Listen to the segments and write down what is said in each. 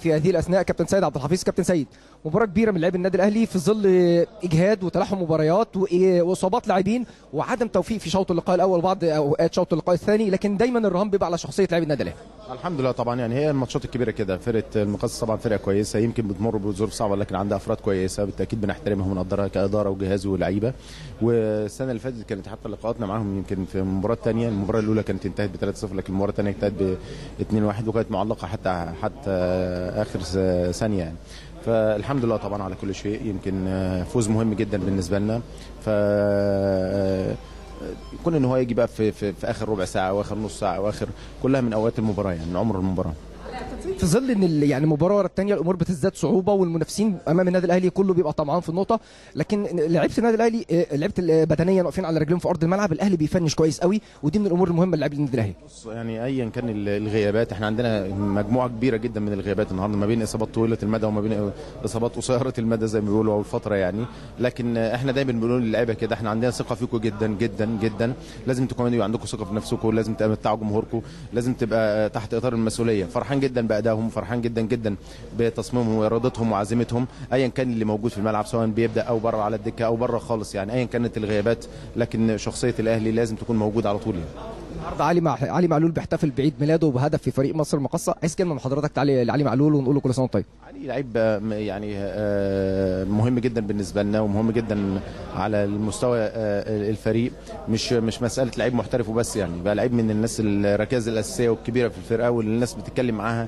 في هذه الاثناء كابتن سيد عبد الحفيظ كابتن سيد مباراه كبيره من لاعبي النادي الاهلي في ظل اجهاد وتلاحم مباريات وإيه- واصابات لاعبين وعدم توفيق في شوط اللقاء الاول وبعض اوقات شوط اللقاء الثاني لكن دايما الرهان بيبقى على شخصيه لاعبي النادي الاهلي الحمد لله طبعا يعني هي الماتشات الكبيره كده فرقه المقص طبعا فرقه كويسه يمكن بتمر بظروف صعبه لكن عندها افراد كويسه بالتاكيد بنحترمها ونقدرها كاداره وجهاز ولاعيبه والسنه اللي فاتت كانت حتى لقاءاتنا معاهم يمكن في المباراه الثانيه المباراه الاولى كانت انتهت ب 3-0 لكن المباراه الثانيه انتهت ب 2-1 وكانت معلقه حتى حتى اخر س- ثانيه يعني فالحمد لله طبعا على كل شيء يمكن آه، فوز مهم جدا بالنسبه لنا ف آه، يكون ان هو يجي بقى في, في, في اخر ربع ساعه واخر نص ساعه واخر كلها من اوقات المباراه يعني من عمر المباراه في ظل ان ال- يعني مباراه ورا الثانيه الامور بتزداد صعوبه والمنافسين امام النادي الاهلي كله بيبقى طمعان في النقطه لكن لعيبه النادي الاهلي آه، لعيبه ال- بدنيا واقفين على رجلهم في ارض الملعب الاهلي بيفنش كويس قوي ودي من الامور المهمه للاعبي النادي الاهلي بص يعني ايا كان ال- الغيابات احنا عندنا مجموعه كبيره جدا من الغيابات النهارده ما بين اصابات طويله المدى وما بين اصابات قصيره المدى زي ما بيقولوا او الفتره يعني لكن احنا دايما بنقول للعيبه كده احنا عندنا ثقه فيكم جدا جدا جدا لازم تكونوا يبقى عندكم ثقه في نفسكم لازم تمتعوا جمهوركم لازم تبقى تحت اطار المسؤوليه فرحان جدا بادائهم فرحان جدا جدا بتصميمهم وارادتهم وعزيمتهم ايا كان اللي موجود في الملعب سواء بيبدا او بره على الدكه او بره خالص يعني ايا كانت الغيابات لكن شخصيه الاهلي لازم تكون موجوده على طول يعني. النهارده علي مع علي معلول بيحتفل بعيد ميلاده بهدف في فريق مصر المقصه عايز كلمه من حضرتك تعالي لعلي معلول ونقول له كل سنه وأنت طيب علي لعيب آه، م- يعني آه، مهم جدا بالنسبه لنا ومهم جدا على المستوى آه، الفريق مش مش مساله لعيب محترف وبس يعني بقى لعيب من الناس الركائز الاساسيه والكبيره في الفرقه واللي الناس بتتكلم معاها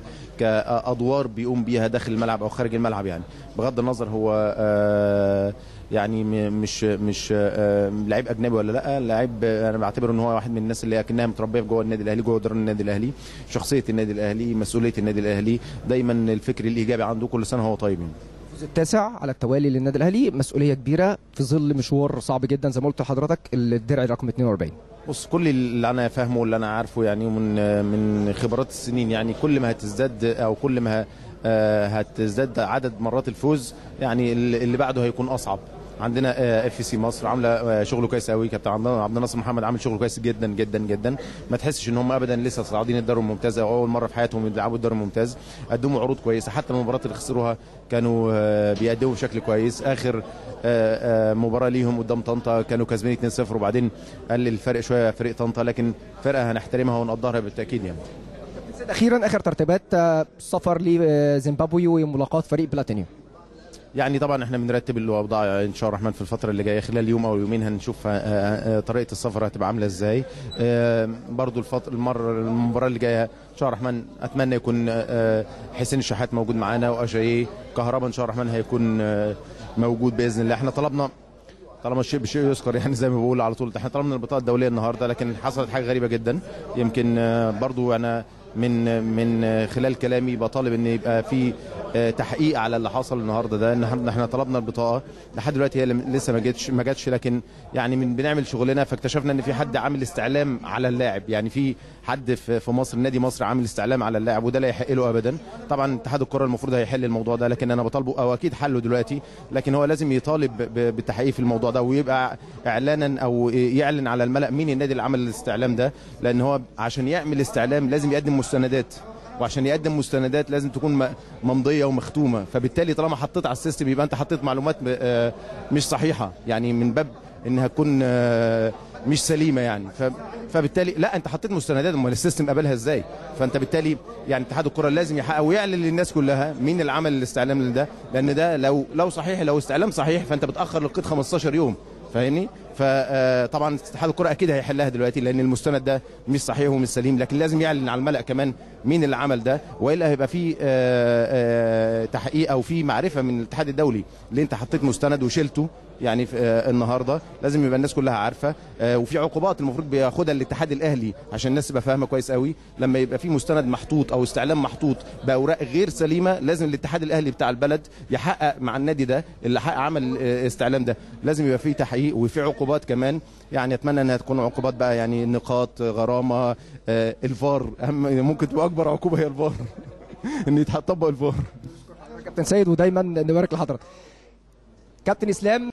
كادوار بيقوم بيها داخل الملعب او خارج الملعب يعني بغض النظر هو آه، يعني م- مش مش آه، لعيب اجنبي ولا لا لعيب آه، انا بعتبره ان هو واحد من الناس اللي اكنها متربيه في جوه النادي الاهلي جوه دار النادي الاهلي شخصيه النادي الاهلي مسؤوليه النادي الاهلي دايما الفكر الايجابي عنده كل سنه هو طيب يعني. الفوز التاسع على التوالي للنادي الاهلي مسؤوليه كبيره في ظل مشوار صعب جدا زي ما قلت لحضرتك الدرع رقم 42 بص كل اللي انا فاهمه واللي انا عارفه يعني من من خبرات السنين يعني كل ما هتزداد او كل ما ه- آه، هتزداد عدد مرات الفوز يعني اللي اللي بعده هيكون اصعب عندنا اف سي مصر عامله آه، شغل كويس قوي كابتن عبد عبد الناصر محمد عامل شغل كويس جدا جدا جدا ما تحسش ان هم ابدا لسه صاعدين الدوري الممتاز او اول مره في حياتهم يلعبوا الدوري الممتاز قدموا عروض كويسه حتى المباريات اللي خسروها كانوا آه، بيقدموا بشكل كويس اخر آه، آه، مباراه ليهم قدام طنطا كانوا كاسبين 2-0 وبعدين قلل الفرق شويه فريق طنطا لكن فرقه هنحترمها ونقدرها بالتاكيد يعني سيد اخيرا اخر ترتيبات آه، سفر لزيمبابوي وملاقاه فريق بلاتينيوم يعني طبعا احنا بنرتب الاوضاع ان شاء الله الرحمن في الفتره اللي جايه خلال يوم او يومين هنشوف آه، آه، طريقه السفر هتبقى عامله ازاي آه، برضو الفتره المره المباراه اللي جايه ان شاء الله الرحمن اتمنى يكون آه، حسين الشحات موجود معانا واجاييه كهربا ان شاء الله الرحمن هيكون آه، موجود باذن الله احنا طلبنا طالما الشيء بشيء يذكر يعني زي ما بقول على طول احنا طلبنا البطاقه الدوليه النهارده لكن حصلت حاجه غريبه جدا يمكن آه، برضو انا من من آه، خلال كلامي بطالب ان يبقى في آه، تحقيق على اللي حصل النهارده ده ان احنا إحنا طلبنا البطاقه لحد دلوقتي هي لم- لسه ما جتش ما جاتش لكن يعني من بنعمل شغلنا فاكتشفنا ان في حد عامل استعلام على اللاعب يعني في حد في في مصر نادي مصر عامل استعلام على اللاعب وده لا يحق له ابدا طبعا اتحاد الكره المفروض هيحل الموضوع ده لكن انا بطالبه او اكيد حله دلوقتي لكن هو لازم يطالب ب- بالتحقيق في الموضوع ده ويبقى اعلانا او يعلن على الملا مين النادي اللي عمل الاستعلام ده لان هو عشان يعمل استعلام لازم يقدم مستندات وعشان يقدم مستندات لازم تكون م- ممضيه ومختومه فبالتالي طالما حطيت على السيستم يبقى انت حطيت معلومات م- آه، مش صحيحه يعني من باب انها تكون آه، مش سليمه يعني ف- فبالتالي لا انت حطيت مستندات امال السيستم قبلها ازاي فانت بالتالي يعني اتحاد الكره لازم يحقق ويعلن للناس كلها مين اللي عمل الاستعلام ده لان ده لو لو صحيح لو استعلام صحيح فانت بتاخر للقيد 15 يوم فاهمني فطبعا اتحاد الكره اكيد هيحلها دلوقتي لان المستند ده مش صحيح ومش سليم لكن لازم يعلن على الملأ كمان مين اللي عمل ده والا هيبقى في آه، آه، تحقيق او في معرفه من الاتحاد الدولي اللي انت حطيت مستند وشلته يعني في آه، النهارده لازم يبقى الناس كلها عارفه آه، وفي عقوبات المفروض بياخدها الاتحاد الاهلي عشان الناس تبقى فاهمه كويس قوي لما يبقى في مستند محطوط او استعلام محطوط باوراق غير سليمه لازم الاتحاد الاهلي بتاع البلد يحقق مع النادي ده اللي حقق عمل آه، استعلام ده لازم يبقى في تحقيق وفي عقوبات كمان يعني اتمنى انها تكون عقوبات بقى يعني نقاط غرامه آه، الفار اهم ممكن تبقى اكبر عقوبه هي الفار ان يتطبق الفار كابتن سيد ودايما نبارك لحضرتك كابتن اسلام